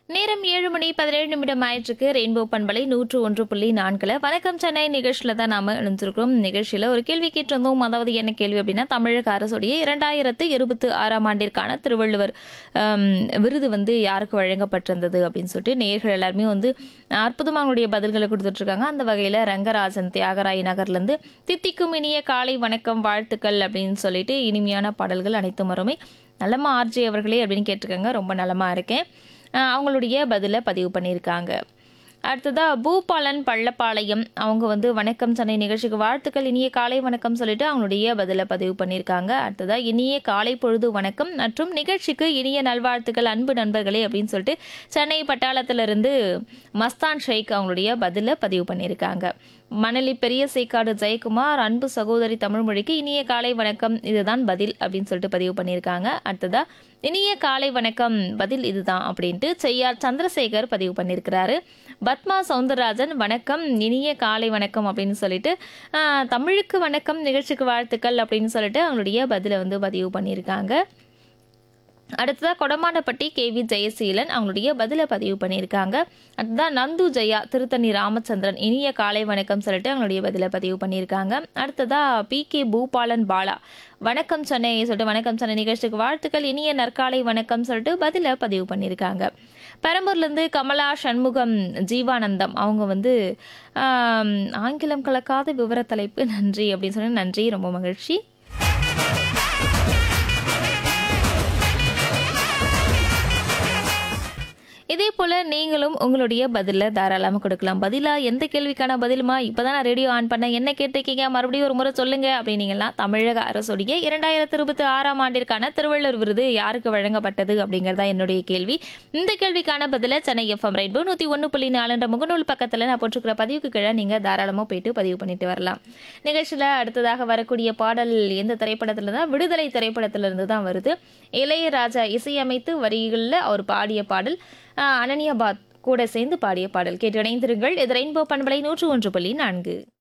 நேரம் ஏழு மணி பதினேழு நிமிடம் ஆயிற்றுக்கு ரெயின்போ பண்பலை நூற்று ஒன்று புள்ளி நான்குல வணக்கம் சென்னை நிகழ்ச்சியில தான் நாம இணைஞ்சிருக்கிறோம் நிகழ்ச்சியில ஒரு கேள்வி கேட்டிருந்தோம் அதாவது என்ன கேள்வி அப்படின்னா தமிழக அரசுடைய இரண்டாயிரத்து இருபத்தி ஆறாம் ஆண்டிற்கான திருவள்ளுவர் ஆம், விருது வந்து யாருக்கு வழங்கப்பட்டிருந்தது அப்படின்னு சொல்லிட்டு நேர்கள் எல்லாருமே வந்து அற்புதமாக அவங்களுடைய பதில்களை கொடுத்துட்டு இருக்காங்க அந்த வகையில ரங்கராஜன் தியாகராய நகர்லேருந்து தித்திக்கும் இனிய காலை வணக்கம் வாழ்த்துக்கள் அப்படின்னு சொல்லிட்டு இனிமையான பாடல்கள் அனைத்தும் வறுமை நலமா ஆர்ஜே அவர்களே அப்படின்னு கேட்டிருக்காங்க ரொம்ப நலமா இருக்கேன் ஆஹ் அவங்களுடைய பதிலை பதிவு பண்ணியிருக்காங்க அடுத்ததா பூபாலன் பள்ளப்பாளையம் அவங்க வந்து வணக்கம் சென்னை நிகழ்ச்சிக்கு வாழ்த்துக்கள் இனிய காலை வணக்கம் சொல்லிட்டு அவங்களுடைய பதிலை பதிவு பண்ணியிருக்காங்க அடுத்ததா இனிய காலை பொழுது வணக்கம் மற்றும் நிகழ்ச்சிக்கு இனிய நல்வாழ்த்துக்கள் அன்பு நண்பர்களே அப்படின்னு சொல்லிட்டு சென்னை பட்டாளத்திலிருந்து மஸ்தான் ஷேக் அவங்களுடைய பதிலை பதிவு பண்ணியிருக்காங்க மணலி பெரிய சேக்காடு ஜெயக்குமார் அன்பு சகோதரி தமிழ்மொழிக்கு இனிய காலை வணக்கம் இதுதான் பதில் அப்படின்னு சொல்லிட்டு பதிவு பண்ணியிருக்காங்க அடுத்ததா இனிய காலை வணக்கம் பதில் இதுதான் அப்படின்ட்டு செய்யார் சந்திரசேகர் பதிவு பண்ணியிருக்கிறாரு பத்மா சவுந்தரராஜன் வணக்கம் இனிய காலை வணக்கம் அப்படின்னு சொல்லிட்டு ஆஹ், தமிழுக்கு வணக்கம் நிகழ்ச்சிக்கு வாழ்த்துக்கள் அப்படின்னு சொல்லிட்டு அவங்களுடைய பதிலை வந்து பதிவு பண்ணியிருக்காங்க அடுத்ததாக கொடமானப்பட்டி கேவி ஜெயசீலன் அவங்களுடைய பதிலை பதிவு பண்ணியிருக்காங்க அடுத்ததான் நந்து ஜெயா திருத்தணி ராமச்சந்திரன் இனிய காலை வணக்கம் சொல்லிட்டு அவங்களுடைய பதிலை பதிவு பண்ணியிருக்காங்க அடுத்ததா பி கே பூபாலன் பாலா வணக்கம் சென்னை சொல்லிட்டு வணக்கம் சென்னை நிகழ்ச்சிக்கு வாழ்த்துக்கள் இனிய நற்காலை வணக்கம் சொல்லிட்டு பதிலை பதிவு பண்ணியிருக்காங்க பெரம்பூர்லேருந்து கமலா சண்முகம் ஜீவானந்தம் அவங்க வந்து ஆம், ஆங்கிலம் கலக்காத விவர தலைப்பு நன்றி அப்படின்னு சொல்லி நன்றி ரொம்ப மகிழ்ச்சி இதே போல நீங்களும் உங்களுடைய பதில தாராளமாக கொடுக்கலாம் பதிலா எந்த கேள்விக்கான பதிலுமா இப்பதான் நான் ரேடியோ ஆன் பண்ணேன் என்ன கேட்டிருக்கீங்க மறுபடியும் ஒரு முறை சொல்லுங்க அப்படின்னீங்கன்னா தமிழக அரசுடைய இரண்டாயிரத்தி இருபத்தி ஆறாம் ஆண்டிற்கான திருவள்ளுவர் விருது யாருக்கு வழங்கப்பட்டது அப்படிங்கறதா என்னுடைய கேள்வி இந்த கேள்விக்கான பதில சென்னை எஃப்எம் ரெயின்போ நூத்தி ஒன்று புள்ளி நாலுன்ற முகநூல் பக்கத்துல நான் போட்டிருக்கிற பதிவுக்கு கீழே நீங்க தாராளமா போயிட்டு பதிவு பண்ணிட்டு வரலாம் நிகழ்ச்சியில அடுத்ததாக வரக்கூடிய பாடல் எந்த திரைப்படத்துல தான் விடுதலை திரைப்படத்துல இருந்து தான் வருது இளையராஜா இசையமைத்து வரிகளில் அவர் பாடிய பாடல் ஆஹ், அனன்யா பாத் கூட சேர்ந்து பாடிய பாடல் கேட்டு இணைந்திருங்கள் இது ரெயின்போ பண்பலை நூற்று ஒன்று புள்ளி நான்கு